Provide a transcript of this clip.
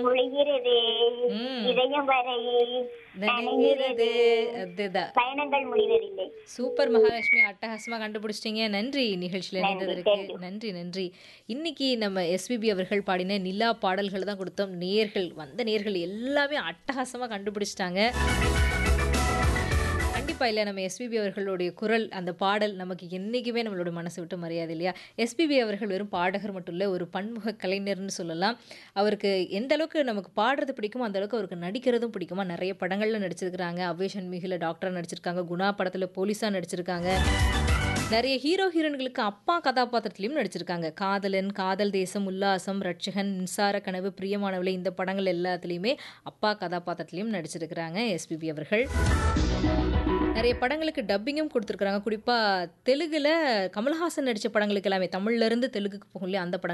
ஒளிகிறது ம். இதயம் வரை நனைகிறது அதுதான் பயணங்கள் முடிவதில்லை சூப்பர் மகாலட்சுமி அட்டகாசமா கண்டுபிடிச்சிட்டீங்க நன்றி நிகழ்ச்சியில் நன்றி, இணைந்ததற்கு thank you. நன்றி நன்றி இன்னைக்கு நம்ம எஸ்பிபி அவர்கள் பாடின நிலா பாடல்கள் தான் கொடுத்தோம் நேர்கள் வந்த நேர்கள் எல்லாமே அட்டகாசமா கண்டுபிடிச்சிட்டாங்க கண்டிப்பா இல்லை நம்ம எஸ்பிபி அவர்களுடைய குரல் அந்த பாடல் நமக்கு என்றைக்குமே நம்மளோட மனசு விட்டு மரியாதை இல்லையா எஸ்பிபி அவர்கள் வெறும் பாடகர் மட்டும் இல்லை ஒரு பன்முக கலைஞர்னு சொல்லலாம் அவருக்கு எந்த அளவுக்கு நமக்கு பாடுறது பிடிக்குமோ அந்த அளவுக்கு அவருக்கு நடிக்கிறதும் பிடிக்குமா நிறைய படங்களில் நடிச்சிருக்கிறாங்க அவ்வேஷன் மிகில டாக்டராக நடிச்சிருக்காங்க குணா படத்தில் போலீஸாக நடிச்சிருக்காங்க நிறைய ஹீரோ ஹீரோயின்களுக்கு அப்பா கதாபாத்திரத்திலையும் நடிச்சிருக்காங்க காதலன் காதல் தேசம் உல்லாசம் ரட்சகன் மின்சார கனவு பிரியமானவளை இந்த படங்கள் எல்லாத்துலேயுமே அப்பா கதாபாத்திரத்திலையும் நடிச்சிருக்கிறாங்க எஸ்பிபி அவர்கள் நிறைய படங்களுக்கு டப்பிங்கும் கொடுத்துருக்குறாங்க குறிப்பாக தெலுங்குல கமல்ஹாசன் நடித்த படங்களுக்கு எல்லாமே தமிழ்ல இருந்து தெலுங்குக்கு போகும் இல்லையா அந்த படங்கள்